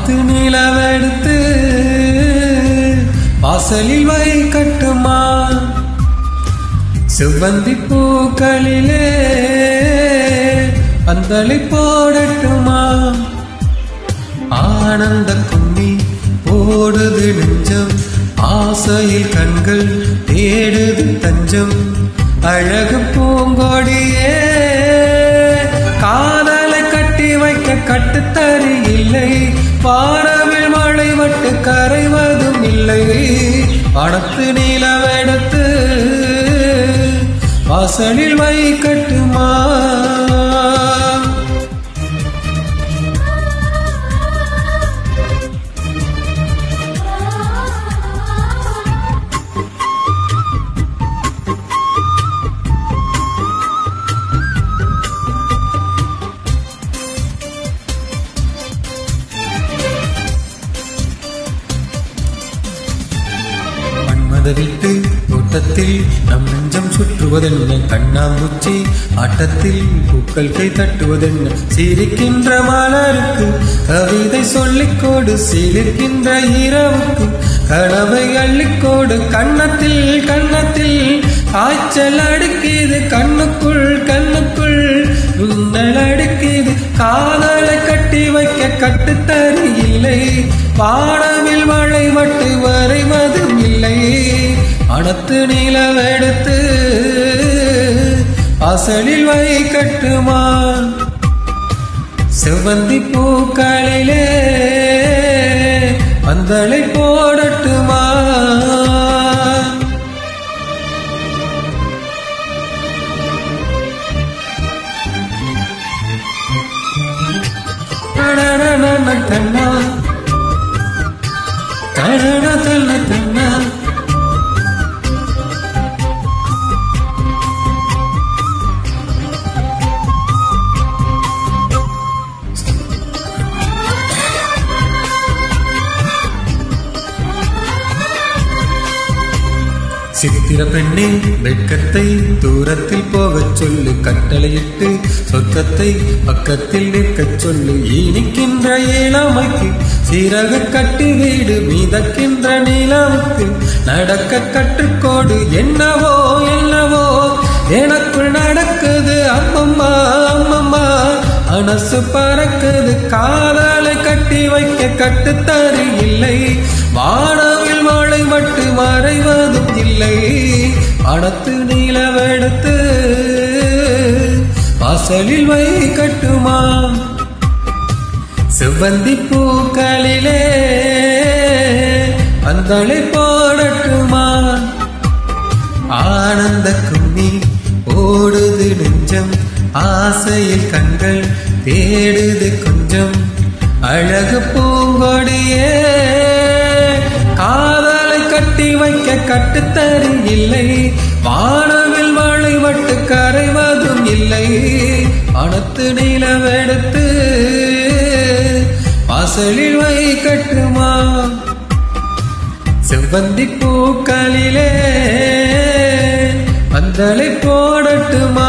வானத்து நிலவெடுத்து வாசலில் வை கட்டுமா செவ்வந்தி பூக்களிலே பந்தளி போடட்டுமா ஆனந்த கும்மி போடுது நெஞ்சம் ஆசையில் கண்கள் தேடுது தஞ்சம் அழகு பூங்கொடியே காதலை கட்டி வைக்க கட்டுத்தறி இல்லை பாடவில் மழை வட்டு கரைவதும் இல்லை பணத்து நிலவெடுத்து வாசலில் வை கட்டுமா மன்மத விட்டு தோட்டத்தில் நம் நெஞ்சம் சுற்றுவதென்ன கண்ணாமூச்சி ஆட்டத்தில் பூக்கள் கை தட்டுவதென்ன சிரிக்கின்ற மலருக்கு கவிதை சொல்லிக்கோடு சிரிக்கின்ற இரவுக்கு கனவை அள்ளிக்கோடு கன்னத்தில் கன்னத்தில் காய்ச்சல் அடுக்கிது கண்ணுக்குள் கண்ணுக்குள் மின்னல் அடுக்கிது காதலை கட்டி வைக்க கட்டுத்தறி இல்லை பாடவில் மழை வட்டு வரைவதும் இல்லை அடத்து நிலவெடுத்து வாசலில் வை கட்டுமா செவ்வந்தி பூக்களிலே பந்தலை போடட்டுமா தடடடன தன்னா தடட தன்ன தன்னா சித்திர பெண்ணே வெட்கத்தை தூரத்தில் போகச் சொல்லு கட்டளையிட்டு சொர்க்கத்தை பக்கத்தில் நிற்கச் சொல்லு இனிக்கின்ற இளமைக்கு சீரக கட்டி வீடு மீதக்கின்ற நிலவுக்கு நடக்க கற்றுக்கோடு என்னவோ என்னவோ எனக்குள் நடக்குது அம்மம்மா அம்மம்மா மனசு பறக்குது காதலை கட்டி வைக்க கட்டுத்தறி இல்லை வானவில் மழை மட்டு மறைவதும் இல்லை பணத்து நிலவெடுத்து வாசலில் வை கட்டுமா செவ்வந்தி பூக்களிலே பந்தளை போடட்டுமா ஆனந்த கும்மி ஓடுது நெஞ்சம் ஆசையில் கண்கள் தேடுது கொஞ்சம் அழகு பூங்கொடியே காதலை கட்டி வைக்க கட்டுத்தறி இல்லை வானவில் மழை வட்டு கரைவதும் இல்லை பணத்து நிலவெடுத்து வாசலில் வை கட்டுமா செவ்வந்தி பூக்களிலே பந்தலை போடட்டுமா